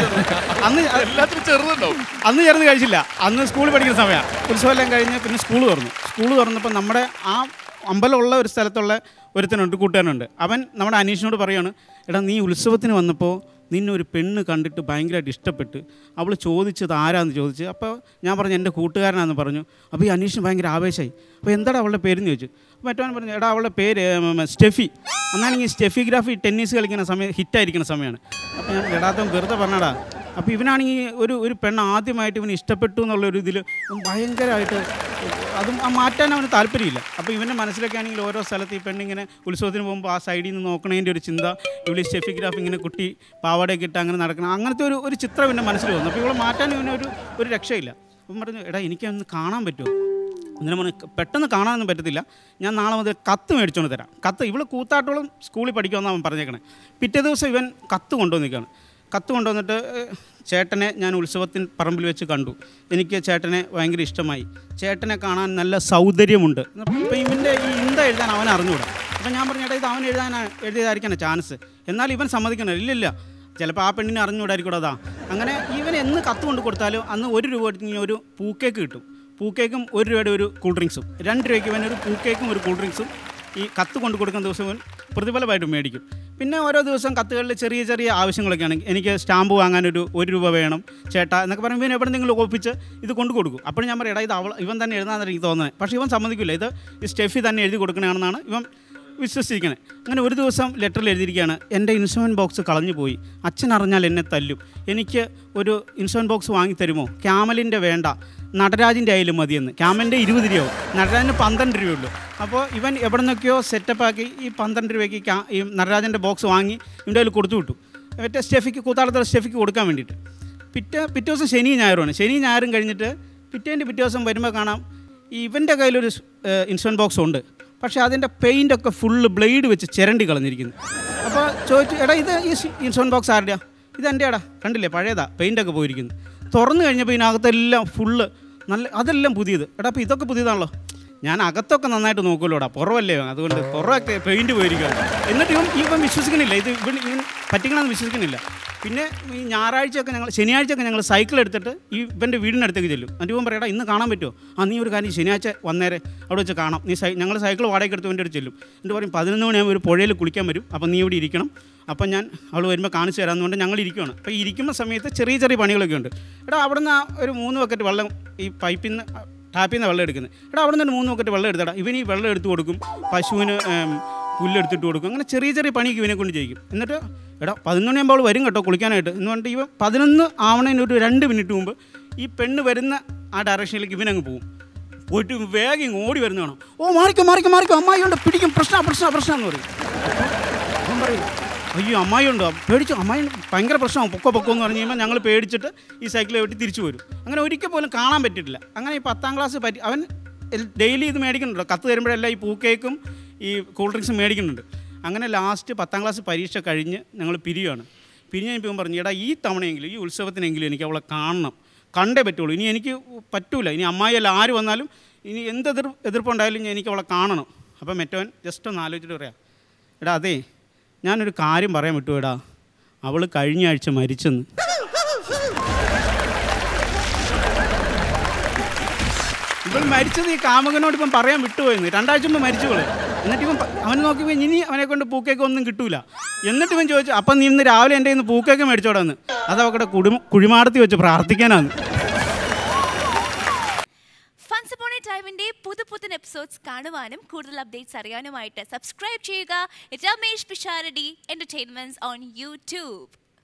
അന്ന് എല്ലാത്തിനും ചെറുതുണ്ടാവും അന്ന് ചേർന്ന് കഴിച്ചില്ല അന്ന് സ്കൂളിൽ പഠിക്കുന്ന സമയമാണ് ഉത്സവം എല്ലാം കഴിഞ്ഞ് പിന്നെ സ്കൂൾ തുറന്നു സ്കൂൾ തുറന്നപ്പോൾ നമ്മുടെ ആ അമ്പലമുള്ള ഒരു സ്ഥലത്തുള്ള ഒരുത്തനുണ്ട് കൂട്ടുകാരനുണ്ട് അവൻ നമ്മുടെ അനീഷിനോട് പറയാണ് എടാ നീ ഉത്സവത്തിന് വന്നപ്പോൾ നിന്നെ ഒരു പെണ്ണ് കണ്ടിട്ട് ഭയങ്കരമായിട്ട് ഇഷ്ടപ്പെട്ട് അവൾ ചോദിച്ചത് ആരാന്ന് ചോദിച്ച് അപ്പോൾ ഞാൻ പറഞ്ഞു എൻ്റെ കൂട്ടുകാരനാണെന്ന് പറഞ്ഞു അപ്പോൾ ഈ അനീഷിന് ഭയങ്കര ആവേശമായി അപ്പോൾ എന്താടാ അവളുടെ പേരെന്ന് ചോദിച്ചു അപ്പോൾ മറ്റവൻ പറഞ്ഞു എടാ അവളുടെ പേര് ഉം, സ്റ്റെഫി എന്നാണെങ്കിൽ സ്റ്റെഫിഗ്രാഫി ടെന്നീസ് കളിക്കുന്ന സമയം ഹിറ്റായിരിക്കുന്ന സമയമാണ് അപ്പോൾ ഞാൻ എടാത്തവൻ വെറുതെ പറഞ്ഞടാ അപ്പോൾ ഇവനാണെങ്കിൽ ഒരു ഒരു പെണ്ണ് ആദ്യമായിട്ട് ഇവന് ഇഷ്ടപ്പെട്ടു എന്നുള്ള ഒരു ഇതിൽ ഭയങ്കരമായിട്ട് അതും ആ മാറ്റാൻ അവന് താല്പര്യമില്ല അപ്പോൾ ഇവൻ്റെ മനസ്സിലൊക്കെ ആണെങ്കിൽ ഓരോ സ്ഥലത്ത് ഈ പെണ്ണിങ്ങനെ ഉത്സവത്തിന് പോകുമ്പോൾ ആ സൈഡിൽ നിന്ന് നോക്കണതിൻ്റെ ഒരു ചിന്ത ഇവിടെ സ്റ്റെഫിഗ്രാഫ് ഇങ്ങനെ കുട്ടി പാവാടയൊക്കെ ഇട്ട് അങ്ങനെ നടക്കണം അങ്ങനത്തെ ഒരു ഒരു ചിത്രം ഇവൻ്റെ മനസ്സിൽ വന്നു അപ്പോൾ ഇവളെ മാറ്റാൻ ഇവന് ഒരു ഒരു രക്ഷയില്ല അപ്പം പറഞ്ഞു എടാ എനിക്കൊന്ന് കാണാൻ പറ്റുമോ എന്നിട്ട് പറഞ്ഞു പെട്ടെന്ന് കാണാനൊന്നും പറ്റത്തില്ല ഞാൻ നാളെ മുതൽ കത്ത് മേടിച്ചുകൊണ്ട് തരാം കത്ത് ഇവള് കൂത്താട്ടോളം സ്കൂളിൽ പഠിക്കുമെന്ന് അവൻ പറഞ്ഞേക്കണേ പിറ്റേ ദിവസം ഇവൻ കത്ത് കൊണ്ടുവന്നിരിക്കുകയാണ് കത്ത് കൊണ്ടുവന്നിട്ട് ഏഹ്, ചേട്ടനെ ഞാൻ ഉത്സവത്തിന് പറമ്പിൽ വെച്ച് കണ്ടു എനിക്ക് ചേട്ടനെ ഭയങ്കര ഇഷ്ടമായി ചേട്ടനെ കാണാൻ നല്ല സൗന്ദര്യമുണ്ട് അപ്പോൾ ഇവൻ്റെ ഈ ഇന്ത എഴുതാൻ അവൻ അറിഞ്ഞുകൂടാ അപ്പം ഞാൻ പറഞ്ഞു ചേട്ടാ ഇത് അവൻ എഴുതാൻ എഴുതിയതായിരിക്കാണ് ചാൻസ് എന്നാൽ ഇവൻ സമ്മതിക്കണം ഇല്ലില്ല ചിലപ്പോൾ ആ പെണ്ണിനെ അറിഞ്ഞുകൂടായിരിക്കും അതാ അങ്ങനെ ഇവൻ എന്ന് കത്ത് കൊണ്ട് കൊടുത്താലും അന്ന് ഒരു രൂപ കൊടുത്തെങ്കിൽ ഒരു പൂക്കേക്ക് കിട്ടും പൂക്കേക്കും ഒരു രൂപയുടെ ഒരു കൂൾ ഡ്രിങ്ക്സും രണ്ട് രൂപയ്ക്ക് ഇവൻ ഒരു പൂക്കേക്കും ഒരു കൂൾ ഡ്രിങ്ക്സും ഈ കത്ത് കൊണ്ട് കൊടുക്കുന്ന ദിവസം ഇവൻ പ്രതിഫലമായിട്ട് മേടിക്കും പിന്നെ ഓരോ ദിവസം കത്തുകളിൽ ചെറിയ ചെറിയ ആവശ്യങ്ങളൊക്കെയാണ് എനിക്ക് സ്റ്റാമ്പ് വാങ്ങാനൊരു ഒരു രൂപ വേണം ചേട്ടാ എന്നൊക്കെ പറയുമ്പോൾ ഇവൻ എവിടെ നിന്നെങ്കിലും ഒപ്പിച്ച് ഇത് കൊണ്ട് കൊടുക്കും അപ്പോൾ ഞാൻ പറയാം എടാ ഇത് അവൾ ഇവൻ തന്നെ എഴുതാന്നാണ് എനിക്ക് തോന്നുന്നത് പക്ഷേ ഇവൻ സമ്മതിക്കില്ല ഇത് ഈ സ്റ്റെഫി തന്നെ എഴുതി കൊടുക്കണമെന്നാണ് ഇവൻ വിശ്വസിച്ചിരിക്കണേ അങ്ങനെ ഒരു ദിവസം ലെറ്ററിൽ എഴുതിയിരിക്കുകയാണ് എൻ്റെ ഇൻഷുറൻസ് ബോക്സ് കളഞ്ഞു പോയി അച്ഛൻ അറിഞ്ഞാൽ എന്നെ തല്ലും എനിക്ക് ഒരു ഇൻഷുറൻസ് ബോക്സ് വാങ്ങി തരുമോ ക്യാമലിൻ്റെ വേണ്ട നടരാജിൻ്റെ ആയാലും മതിയെന്ന് ക്യാമലിൻ്റെ ഇരുപത് രൂപയാവും നടരാജിന് പന്ത്രണ്ട് രൂപയുള്ളൂ അപ്പോൾ ഇവൻ എവിടെ നിന്നൊക്കെയോ സെറ്റപ്പാക്കി ഈ പന്ത്രണ്ട് രൂപയ്ക്ക് ക്യാ ഈ നടരാജൻ്റെ ബോക്സ് വാങ്ങി ഇവൻ്റെ കയ്യിൽ കൊടുത്തു വിട്ടു മറ്റേ സ്റ്റെഫിക്ക് കൂത്താളത്തുള്ള സ്റ്റെഫിക്ക് കൊടുക്കാൻ വേണ്ടിയിട്ട് പിറ്റേ പിറ്റേ ദിവസം ശനി ഞായറുമാണ് ശനി ഞായറും കഴിഞ്ഞിട്ട് പിറ്റേൻ്റെ പിറ്റേ ദിവസം വരുമ്പോൾ കാണാം ഈ ഇവൻ്റെ കയ്യിലൊരു ഇൻഷുറൻസ് ബോക്സ് ഉണ്ട് പക്ഷേ അതിൻ്റെ പെയിൻ്റൊക്കെ ഫുള്ള് ബ്ലേഡ് വെച്ച് ചിരണ്ടി കളഞ്ഞിരിക്കുന്നു അപ്പോൾ ചോദിച്ചു എടാ ഇത് ഈ ഇൻഷുറൻസ് ബോക്സ് ആരുടെയാ ഇത് എൻ്റെയാടാ കണ്ടില്ലേ പഴയതാ പെയിൻ്റൊക്കെ പോയിരിക്കുന്നു തുറന്നു കഴിഞ്ഞപ്പോൾ ഇതിനകത്തെല്ലാം ഫുള്ള് നല്ല അതെല്ലാം പുതിയത് എടാ അപ്പോൾ ഇതൊക്കെ പുതിയതാണല്ലോ ഞാൻ അകത്തൊക്കെ നന്നായിട്ട് നോക്കുമല്ലോടാ പുറമല്ലേ അതുകൊണ്ട് പുറമൊക്കെ പെയിൻറ്റ് പോയിരിക്കുകയാണ് എന്നിട്ട് ഇവൻ ഇവൻ വിശ്വസിക്കുന്നില്ല ഇത് ഇവൻ ഇവൻ പറ്റിക്കണമെന്ന് വിശ്വസിക്കുന്നില്ല പിന്നെ ഈ ഞായറാഴ്ചയൊക്കെ ഞങ്ങൾ ശനിയാഴ്ചയൊക്കെ ഞങ്ങൾ സൈക്കിൾ എടുത്തിട്ട് ഈ ഇവൻ്റെ വീടിനടുത്തേക്ക് ചെല്ലും എന്നിട്ട് ഇവൻ പറയടാ ഇന്ന് കാണാൻ പറ്റുമോ ആ നീ ഒരു കാര്യം ശനിയാഴ്ച വന്നേരെ അവിടെ വെച്ച് കാണാം നീ സൈ ഞങ്ങൾ സൈക്കിൾ വാടകയ്ക്ക് എടുത്ത് ഇവൻ്റെ അടുത്ത് ചെല്ലും എന്നിട്ട് പറയും പതിനൊന്ന് മണിയാകുമ്പോൾ ഒരു പുഴയിൽ കുളിക്കാൻ വരും അപ്പം നീ ഇവിടെ ഇരിക്കണം അപ്പം ഞാൻ അവൾ വരുമ്പോൾ കാണിച്ചു തരാമെന്ന് കൊണ്ട് ഞങ്ങൾ ഇരിക്കുകയാണ് അപ്പോൾ ഈ ഇരിക്കുന്ന സമയത്ത് ചെറിയ ചെറിയ പണികളൊക്കെ ഉണ്ട് എടാ അവിടെ നിന്ന് ഒരു മൂന്ന് ബക്കറ്റ് വെള്ളം ഈ പൈപ്പിൽ നിന്ന് ടാപ്പിൽ നിന്ന് വെള്ളം എടുക്കുന്നത് എടാ അവിടെ നിന്ന് മൂന്ന് ബക്കറ്റ് വെള്ളം എടുത്തടാ ഇവൻ ഈ വെള്ളം എടുത്ത് കൊടുക്കും പശുവിന് ഏം, പുല്ലെടുത്തിട്ട് കൊടുക്കും അങ്ങനെ ചെറിയ ചെറിയ പണിയൊക്കെ ഇവനെ കൊണ്ട് ചെയ്യിക്കും എന്നിട്ട് എടാ പതിനൊന്ന് മണിയാകുമ്പോൾ അവൾ വരും കേട്ടോ കുളിക്കാനായിട്ട് എന്ന് പറഞ്ഞിട്ട് ഇവൻ പതിനൊന്ന് ആവണതിന് ഒരു രണ്ട് മിനിറ്റ് മുമ്പ് ഈ പെണ്ണ് വരുന്ന ആ ഡയറക്ഷനിലേക്ക് ഇവനങ്ങ് പോകും പോയിട്ട് വേഗം ഇങ്ങ് ഓടി വരുന്ന കാണാം ഓ മാറിക്കോ മാറിക്കോ മാറിക്കോ അമ്മായി ഉണ്ട് പിടിക്കും പ്രശ്ന പ്രശ്ന പ്രശ്നം എന്ന് പറയും അവൻ പറയും അയ്യോ അമ്മായി ഉണ്ടോ പേടിച്ചു അമ്മായി ഭയങ്കര പ്രശ്നമാണ് പൊക്കോ പൊക്കോ എന്ന് പറഞ്ഞു കഴിയുമ്പോൾ ഞങ്ങൾ പേടിച്ചിട്ട് ഈ സൈക്കിൾ വെട്ടി തിരിച്ചു വരും അങ്ങനെ ഒരിക്കൽ പോലും കാണാൻ പറ്റിയിട്ടില്ല അങ്ങനെ ഈ പത്താം ക്ലാസ് പറ്റി അവൻ ഡെയിലി ഇത് മേടിക്കുന്നുണ്ടോ കത്ത് തരുമ്പോഴെല്ലാം ഈ പൂക്കേക്കും ഈ കൂൾ ഡ്രിങ്ക്സും മേടിക്കുന്നുണ്ട് അങ്ങനെ ലാസ്റ്റ് പത്താം ക്ലാസ് പരീക്ഷ കഴിഞ്ഞ് ഞങ്ങൾ പിരിയുകയാണ് പിരിഞ്ഞ് കഴിഞ്ഞപ്പോൾ ഇവൻ പറഞ്ഞു എടാ ഈ തവണയെങ്കിലും ഈ ഉത്സവത്തിനെങ്കിലും എനിക്ക് അവളെ കാണണം കണ്ടേ പറ്റുള്ളൂ ഇനി എനിക്ക് പറ്റൂല ഇനി അമ്മായിയല്ല ആര് വന്നാലും ഇനി എന്ത് എതിർ എതിർപ്പുണ്ടായാലും ഞാൻ എനിക്ക് അവളെ കാണണം അപ്പം മറ്റവൻ ജസ്റ്റ് ഒന്ന് ആലോചിച്ചിട്ട് പറയാം എടാ അതെ ഞാനൊരു കാര്യം പറയാൻ വിട്ടു എടാ അവൾ കഴിഞ്ഞ ആഴ്ച മരിച്ചെന്ന് ഇവൾ മരിച്ചത് ഈ കാമകനോട് ഇപ്പം പറയാൻ വിട്ടുപോയെന്ന് രണ്ടാഴ്ച മുമ്പ് മരിച്ചു ഇവള് എന്നിട്ട് ഇവൻ പ- അവൻ നോക്കിയപ്പോൾ ഇനി അവനെ കൊണ്ട് പൂക്കേക്ക് ഒന്നും കിട്ടൂല എന്നിട്ട് ഇവൻ ചോദിച്ചു അപ്പം നീ ഇന്ന് രാവിലെ എൻ്റെ ഇന്ന് പൂക്കേക്ക് മേടിച്ചോടാന്ന് അത് അവക്കടെ കുടും കുഴിമാടത്തി വെച്ച് പ്രാർത്ഥിക്കാനാണ് ഫൺസ് അപ്പോൺ എ ടൈമിന്റെ പുതു പുത്തൻ എപ്പിസോഡ്സ് കാണുവാനും കൂടുതൽ അപ്ഡേറ്റ്സ് അറിയാനുമായിട്ട് സബ്സ്ക്രൈബ് ചെയ്യുക Ramesh Pisharody entertainments on YouTube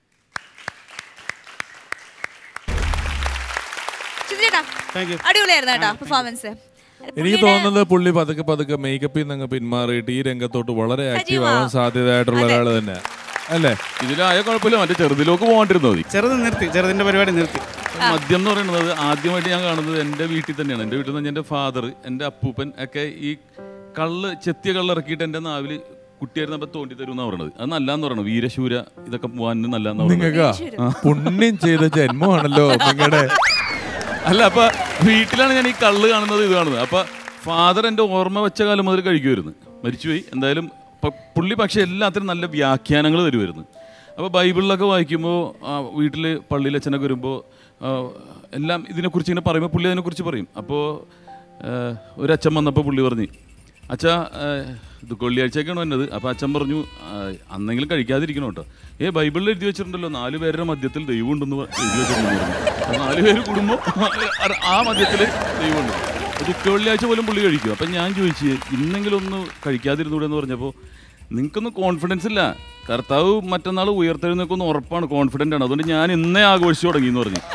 ചിത്രേട്ടാ താങ്ക് യു അടിപൊളിയായിരുന്നു കേട്ടോ പെർഫോമൻസ് എനിക്ക് തോന്നുന്നത് പുള്ളി പതുക്കെ പതുക്കെ മേക്കപ്പിൽ നിന്ന് അങ്ങ് പിന്മാറിയിട്ട് ഈ രംഗത്തോട്ട് വളരെ ആക്റ്റീവ് ആവാൻ സാധ്യതയായിട്ടുള്ള ഒരാൾ തന്നെ അല്ലേ ഇതിലായ കുഴപ്പമില്ല മറ്റേ ചെറുതിലേക്ക് പോകാണ്ടിരുന്നത് മതി ചെറുത് നിർത്തി ചെറുതിൻ്റെ പരിപാടി നിർത്തി മദ്യം എന്ന് പറയുന്നത് ആദ്യമായിട്ട് ഞാൻ കാണുന്നത് എൻ്റെ വീട്ടിൽ തന്നെയാണ് എൻ്റെ വീട്ടിൽ നിന്ന് എൻ്റെ ഫാദർ എൻ്റെ അപ്പൂപ്പൻ ഒക്കെ ഈ കള്ള് ചെത്തിയ കള്ള് ഇറക്കിയിട്ട് എൻ്റെ നാവിൽ കുട്ടിയായിരുന്നപ്പോൾ തോണ്ടി തരും എന്നാണ് പറയുന്നത് അത് നല്ലതെന്ന് പറയുന്നത് വീരശൂര ഇതൊക്കെ പോകാൻ നല്ലതെന്ന് പറയുന്നത് നിങ്ങൾക്ക് പുണ്യം ചെയ്ത ജന്മമാണല്ലോ നിങ്ങളുടെ അല്ല അപ്പൊ വീട്ടിലാണ് ഞാൻ ഈ കള്ള് കാണുന്നത് ഇത് കാണുന്നത് അപ്പൊ ഫാദർ എൻ്റെ ഓർമ്മ വെച്ച കാലം മുതൽ കഴിക്കുമായിരുന്നു മരിച്ചുപോയി എന്തായാലും പ- പുള്ളി പക്ഷെ എല്ലാത്തിനും നല്ല വ്യാഖ്യാനങ്ങൾ തരുമായിരുന്നു അപ്പോൾ ബൈബിളിലൊക്കെ വായിക്കുമ്പോൾ വീട്ടിൽ പള്ളിയിൽ അച്ഛനൊക്കെ വരുമ്പോൾ എല്ലാം ഇതിനെക്കുറിച്ച് ഇങ്ങനെ പറയുമ്പോൾ പുള്ളി അതിനെക്കുറിച്ച് പറയും അപ്പോൾ ഒരു അച്ഛൻ വന്നപ്പോൾ പുള്ളി പറഞ്ഞു അച്ഛാ ആ, ഇത് കൊള്ളിയാഴ്ചയൊക്കെയാണ് വന്നത് അപ്പോൾ അച്ഛൻ പറഞ്ഞു ആ, അന്നെങ്കിലും കഴിക്കാതിരിക്കണം കേട്ടോ ഏ ബൈബിളിൽ എഴുതി വെച്ചിട്ടുണ്ടല്ലോ നാല് പേരുടെ മധ്യത്തിൽ ദൈവം ഉണ്ടെന്ന് പ- എഴുതി വെച്ചിട്ടുണ്ടെന്ന് പറഞ്ഞു. അപ്പോൾ നാല് പേര് കൂടുമ്പോൾ ആ മധ്യത്തിൽ ദൈവമുണ്ട് ദുഃഖ വെള്ളിയാഴ്ച പോലും പുള്ളി കഴിക്കും അപ്പം ഞാൻ ചോദിച്ചു ഇന്നെങ്കിലും ഒന്ന് കഴിക്കാതിരുന്നൂടെ എന്ന് പറഞ്ഞപ്പോൾ നിങ്ങൾക്കൊന്നും കോൺഫിഡൻസ് ഇല്ല കർത്താവ് മറ്റന്നാൾ ഉയർത്തെഴുന്നേക്കൊന്ന് ഉറപ്പാണ് കോൺഫിഡൻ്റ് ആണ് അതുകൊണ്ട് ഞാൻ ഇന്നേ ആഘോഷിച്ചു തുടങ്ങി എന്ന് പറഞ്ഞു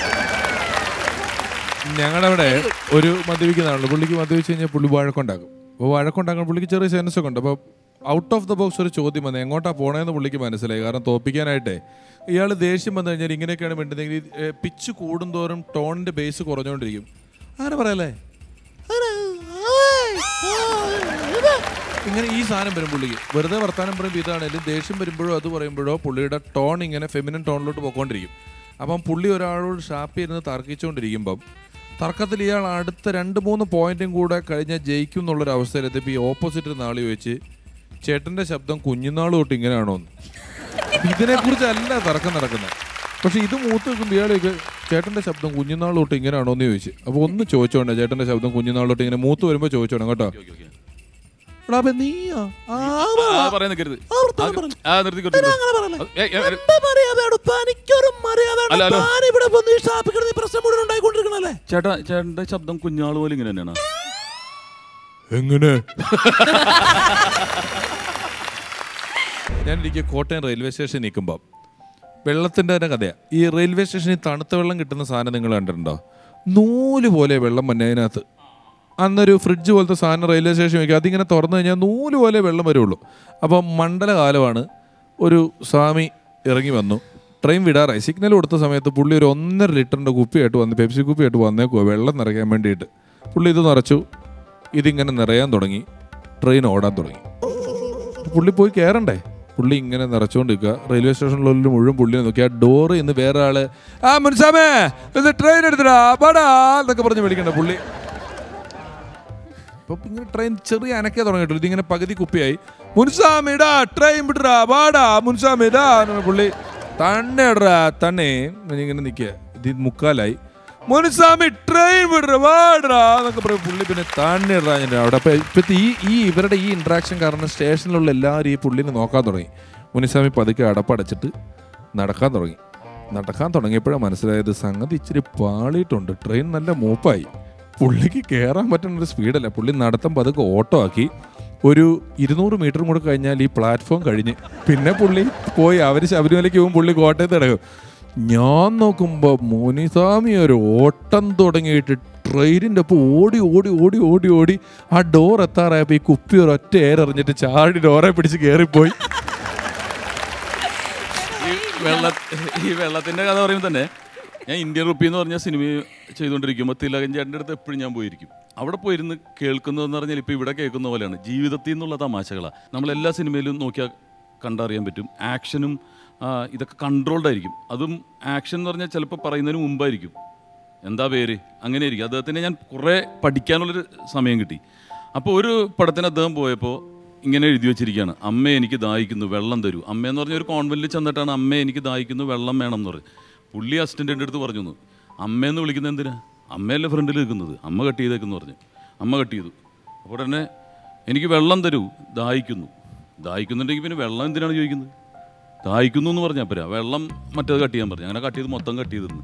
ഞങ്ങളുടെ അവിടെ ഒരു മദ്യപിക്കുന്ന ആളുണ്ട് പുള്ളിക്ക് മദ്യപിച്ച് കഴിഞ്ഞാൽ പുള്ളി വഴക്കുണ്ടാക്കും അപ്പോൾ വഴക്കുണ്ടാക്കാൻ പുള്ളിക്ക് ചെറിയ സെൻസ് ഒക്കെ ഉണ്ട് അപ്പോൾ ഔട്ട് ഓഫ് ദ ബോക്സ് ഒരു ചോദ്യം വന്നത് എങ്ങോട്ടാ പോണേന്ന് പുള്ളിക്ക് മനസ്സിലായി കാരണം തോപ്പിക്കാനായിട്ടേ ഇയാൾ ദേഷ്യം വന്നു കഴിഞ്ഞാൽ ഇങ്ങനെയൊക്കെയാണ് വേണ്ടതെങ്കിൽ പിച്ച് കൂടുന്തോറും ടോണിന്റെ ബേസ് കുറഞ്ഞുകൊണ്ടിരിക്കും അങ്ങനെ പറയല്ലേ ഇങ്ങനെ ഈ സാധനം വരും പുള്ളിക്ക് വെറുതെ വർത്താനം പറയുമ്പോൾ ഇതാണെങ്കിലും ദേഷ്യം വരുമ്പോഴോ അത് പറയുമ്പോഴോ പുള്ളിയുടെ ടോൺ ഇങ്ങനെ ഫെമിനൻ ടോണിലോട്ട് പോയിക്കൊണ്ടിരിക്കും അപ്പം പുള്ളി ഒരാളോട് ഷാപ്പ് ഇരുന്ന് തർക്കിച്ചുകൊണ്ടിരിക്കുമ്പം തർക്കത്തിൽ ഇയാൾ അടുത്ത രണ്ട് മൂന്ന് പോയിന്റും കൂടെ കഴിഞ്ഞാൽ ജയിക്കും എന്നുള്ളൊരു അവസ്ഥയിലെത്തിയപ്പോൾ ഈ ഓപ്പോസിറ്റ് നാളി വെച്ച് ചേട്ടന്റെ ശബ്ദം കുഞ്ഞുനാൾ തൊട്ട് ഇങ്ങനെയാണോ എന്ന് ഇതിനെക്കുറിച്ചല്ല തർക്കം നടക്കുന്നത് പക്ഷെ ഇത് മൂത്ത് നിൽക്കുമ്പോൾ ഇയാൾ ചേട്ടന്റെ ശബ്ദം കുഞ്ഞുനാൾ തൊട്ട് ഇങ്ങനെയാണോ എന്ന് ചോദിച്ചു അപ്പോൾ ഒന്ന് ചോദിച്ചോണ്ടേ ചേട്ടന്റെ ശബ്ദം കുഞ്ഞുനാൾ തൊട്ട് ഇങ്ങനെ മൂത്ത് വരുമ്പോൾ ചോദിച്ചോണം കേട്ടോ എടാ, അപ്പൊ നീയോ? ആ, ആ, പറയാൻ നിൽക്കരുത് ആ, വർത്താനം ആ, പറ. ആ നിർത്തി കൊടുത്തു. അങ്ങനെ പറയല്ലേ? ഏയ്, ഏയ്, ഏയ്, എന്താ മര്യാദയാണ്? തനിക്കൊരു മര്യാദയാണ്. അല്ല, അല്ല. താനിവിടെ വന്ന് ഈ ഷാപ്പിൽ കിടന്ന് ഈ പ്രശ്നം മുഴുവൻ ഉണ്ടായിക്കൊണ്ടിരിക്കണല്ലേ? ചേട്ടാ ചേട്ടന്റെ ശബ്ദം കുഞ്ഞാള് പോലെ ഇങ്ങനെ തന്നെയാണ് എങ്ങനെ ഞാൻ എനിക്ക് കോട്ടയം റെയിൽവേ സ്റ്റേഷനിൽ നിൽക്കുമ്പോൾ വെള്ളത്തിൻ്റെ തന്നെ കഥയാണ് ഈ റെയിൽവേ സ്റ്റേഷനിൽ തണുത്ത വെള്ളം കിട്ടുന്ന സാധനം നിങ്ങൾ കണ്ടിട്ടുണ്ടോ നൂല് പോലെ വെള്ളം വന്നെ അതിനകത്ത് അന്നൊരു ഫ്രിഡ്ജ് പോലത്തെ സാധനം റെയിൽവേ സ്റ്റേഷൻ വയ്ക്കുക അതിങ്ങനെ തുറന്നു കഴിഞ്ഞാൽ നൂല് പോലെ വെള്ളം വരുള്ളൂ അപ്പം മണ്ഡലകാലമാണ് ഒരു സ്വാമി ഇറങ്ങി വന്നു ട്രെയിൻ വിടാറായി സിഗ്നൽ കൊടുത്ത സമയത്ത് പുള്ളി ഒരു ഒന്നര ലിറ്ററിൻ്റെ കുപ്പിയായിട്ട് വന്ന് പെപ്സി കുപ്പിയായിട്ട് വന്നേക്കുവാ വെള്ളം നിറയ്ക്കാൻ വേണ്ടിയിട്ട് പുള്ളി ഇത് നിറച്ചു ഇതിങ്ങനെ നിറയാൻ തുടങ്ങി ട്രെയിൻ ഓടാൻ തുടങ്ങി പുള്ളി പോയി കയറണ്ടേ പുള്ളി ഇങ്ങനെ നിറച്ചുകൊണ്ടിരിക്കുക റെയിൽവേ സ്റ്റേഷനിലുള്ള മുഴുവൻ പുള്ളിനെ നോക്കി ആ ഡോറ് ഇന്ന് വേറെ ആള് ആ മുൻസാമേ ഇത് ട്രെയിൻ എടുത്തിടാ പാടാ എന്നൊക്കെ പറഞ്ഞ് വിളിക്കണ്ട പുള്ളി അപ്പൊ ഇങ്ങനെ ട്രെയിൻ ചെറിയ അനക്കേ തുടങ്ങിയിട്ടുള്ളൂ ഇതിങ്ങനെ പകുതി കുപ്പിയായി മുൻസാമിടാ ട്രെയിൻ വിടറാ പാടാ മുൻസാമിടാ എന്ന് പറഞ്ഞ് പുള്ളി തന്നെ ഇടറാ തന്നെ ഇങ്ങനെ നിൽക്കുക ഇത് മുക്കാലായി മുനുസ്വാമി ട്രെയിൻ വിടറ വാടറാ എന്നൊക്കെ പറയും പുള്ളി പിന്നെ തന്നെ ഇടറാ ഞാൻ അവിടെ അപ്പൊ ഇപ്പത്തെ ഈ ഈ ഇവരുടെ ഈ ഇന്ററാക്ഷൻ കാരണം സ്റ്റേഷനിലുള്ള എല്ലാവരും ഈ പുള്ളിനെ നോക്കാൻ തുടങ്ങി മുനുസ്വാമി പതുക്കെ അടപ്പടച്ചിട്ട് നടക്കാൻ തുടങ്ങി നടക്കാൻ തുടങ്ങിയപ്പോഴാണ് മനസ്സിലായത് സംഗതി ഇച്ചിരി പാളിയിട്ടുണ്ട് ട്രെയിൻ നല്ല മൂപ്പായി പുള്ളിക്ക് കയറാൻ പറ്റുന്ന ഒരു സ്പീഡല്ല പുള്ളി നടത്തം പതുക്കെ ഓട്ടോ ആക്കി ഒരു ഇരുന്നൂറ് മീറ്റർ കൂടെ കഴിഞ്ഞാൽ ഈ പ്ലാറ്റ്ഫോം കഴിഞ്ഞ് പിന്നെ പുള്ളി പോയി അവർ ശബരിമലയ്ക്ക് പോകും പുള്ളി കോട്ടയത്ത് കിടക്കും ഞാൻ നോക്കുമ്പോൾ മുനിസ്വാമി ഒരു ഓട്ടം തുടങ്ങിയിട്ട് ട്രെയിനിൻ്റെ ഒപ്പം ഓടി ഓടി ഓടി ഓടി ഓടി ആ ഡോർ എത്താറായപ്പോൾ ഈ കുപ്പി ഒരു ഒറ്റ ഏറെറിഞ്ഞിട്ട് ചാടി ഡോറെ പിടിച്ച് കയറിപ്പോയി ഈ വെള്ള ഈ വെള്ളത്തിന്റെ കഥ പറയുമ്പോൾ തന്നെ ഞാൻ ഇന്ത്യൻ റുപ്പി എന്ന് പറഞ്ഞ സിനിമ ചെയ്തുകൊണ്ടിരിക്കുമ്പോൾ തിലകൻ ചേട്ടൻ്റെ അടുത്ത് എപ്പോഴും ഞാൻ പോയിരിക്കും അവിടെ പോയിരുന്ന് കേൾക്കുന്നതെന്ന് പറഞ്ഞാൽ ഇപ്പോൾ ഇവിടെ കേൾക്കുന്ന പോലെയാണ് ജീവിതത്തിൽ നിന്നുള്ള തമാശകളാണ് നമ്മൾ എല്ലാ സിനിമയിലും നോക്കിയാൽ കണ്ടറിയാൻ പറ്റും ആക്ഷനും ആ, ഇതൊക്കെ കൺട്രോൾഡ് ആയിരിക്കും അതും ആക്ഷൻ എന്ന് പറഞ്ഞാൽ ചിലപ്പോൾ പറയുന്നതിന് മുമ്പായിരിക്കും എന്താ പേര് അങ്ങനെ ആയിരിക്കും അദ്ദേഹത്തിന് ഞാൻ കുറേ പഠിക്കാനുള്ളൊരു സമയം കിട്ടി അപ്പോൾ ഒരു പടത്തിന് അദ്ദേഹം പോയപ്പോൾ ഇങ്ങനെ എഴുതി വെച്ചിരിക്കുകയാണ് അമ്മ എനിക്ക് ദാഹിക്കുന്നു വെള്ളം തരൂ അമ്മ എന്ന് പറഞ്ഞ ഒരു കോൺവെന്റിൽ ചെന്നിട്ടാണ് അമ്മ എനിക്ക് ദാഹിക്കുന്നു വെള്ളം വേണം എന്ന് പറയും പുള്ളി അസിസ്റ്റൻറ്റിൻ്റെ അടുത്ത് പറഞ്ഞു എന്ന്, അമ്മയെന്ന് വിളിക്കുന്നത് എന്തിനാ അമ്മയല്ലേ ഫ്രണ്ടിൽ നിൽക്കുന്നത് അമ്മ കട്ട് ചെയ്തേക്കെന്ന് പറഞ്ഞു അമ്മ കട്ട് ചെയ്തു അപ്പോൾ തന്നെ എനിക്ക് വെള്ളം തരൂ ദാഹിക്കുന്നു ദാഹിക്കുന്നുണ്ടെങ്കിൽ പിന്നെ വെള്ളം എന്തിനാണ് ചോദിക്കുന്നത് ദാഹിക്കുന്നു എന്ന് പറഞ്ഞാൽ പോരാ വെള്ളം മറ്റേത് കട്ട് ചെയ്യാൻ പറഞ്ഞു അങ്ങനെ കട്ട് ചെയ്ത് മൊത്തം കട്ട് ചെയ്തിരുന്നു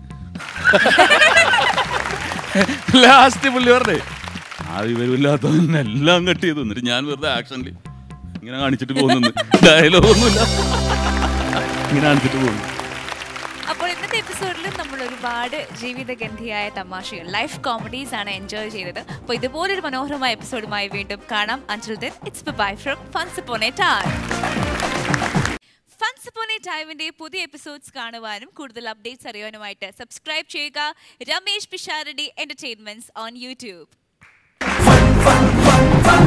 ലാസ്റ്റ് പുള്ളി പറഞ്ഞേ ആ വിവരമില്ലാത്തവൻ എല്ലാം കട്ട് ചെയ്തു എന്നിട്ട് ഞാൻ വെറുതെ ആക്ഷനിൽ ഇങ്ങനെ കാണിച്ചിട്ട് പോകുന്നു ഡയലോഗ് ഒന്നുമില്ല ഇങ്ങനെ കാണിച്ചിട്ട് പോകുന്നു അപ്പോൾ ഇന്നത്തെ എപ്പിസോഡിലും നമ്മൾ ഒരുപാട് ജീവിതഗന്ധിയായ തമാശകൾ ലൈഫ് കോമഡീസ് ആണ് എൻജോയ് ചെയ്തത് അപ്പോൾ ഇതുപോലൊരു മനോഹരമായ എപ്പിസോഡുമായി വീണ്ടും കാണാം അഞ്ചിൽ then it's bye from funs പോണെ ടൈം ഫൺസ് പോണെ ടൈമിന്റെ പുതിയ എപ്പിസോഡ്സ് കാണുവാനും കൂടുതൽ അപ്ഡേറ്റ്സ് അറിയാനുമായിട്ട് സബ്സ്ക്രൈബ് ചെയ്യുക Ramesh Pisharody entertainments on YouTube fun, fun, fun, fun,